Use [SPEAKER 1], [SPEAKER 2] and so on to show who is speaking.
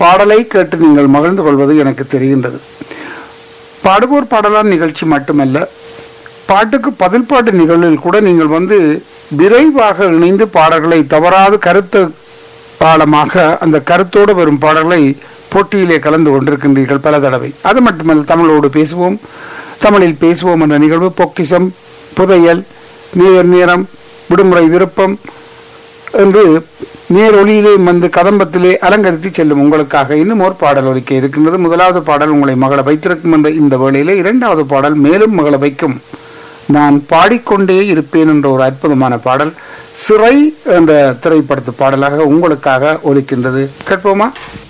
[SPEAKER 1] பாடலை கேட்டு நீங்கள் மகிழ்ந்து கொள்வது எனக்கு தெரிகின்றது பாடுவோர் பாடலார் நிகழ்ச்சி மட்டுமல்ல பாட்டுக்கு பதில் பாட்டு நிகழ்வில் கூட நீங்கள் வந்து விரைவாக இணைந்து பாடல்களை தவறாது கருத்து பாடமாக அந்த கருத்தோடு வரும் பாடல்களை போட்டியிலே கலந்து கொண்டிருக்கின்றீர்கள் பல தடவை அது மட்டுமல்ல தமிழோடு பேசுவோம் தமிழில் பேசுவோம் என்ற நிகழ்வு பொக்கிஷம் புதையல் நீர் நேரம் விடுமுறை விருப்பம் என்று நேரொலியிலே வந்து கதம்பத்திலே அலங்கரித்து செல்லும் உங்களுக்காக இன்னும் ஒரு பாடல் ஒலிக்க இருக்கின்றது முதலாவது பாடல் உங்களை மகள வைத்திருக்கும் என்ற இந்த வேளையிலே இரண்டாவது பாடல் மேலும் மகள வைக்கும் நான் பாடிக்கொண்டே இருப்பேன் என்ற ஒரு அற்புதமான பாடல் சிறை என்ற திரைப்படத்து பாடலாக உங்களுக்காக ஒலிக்கின்றது கேட்போமா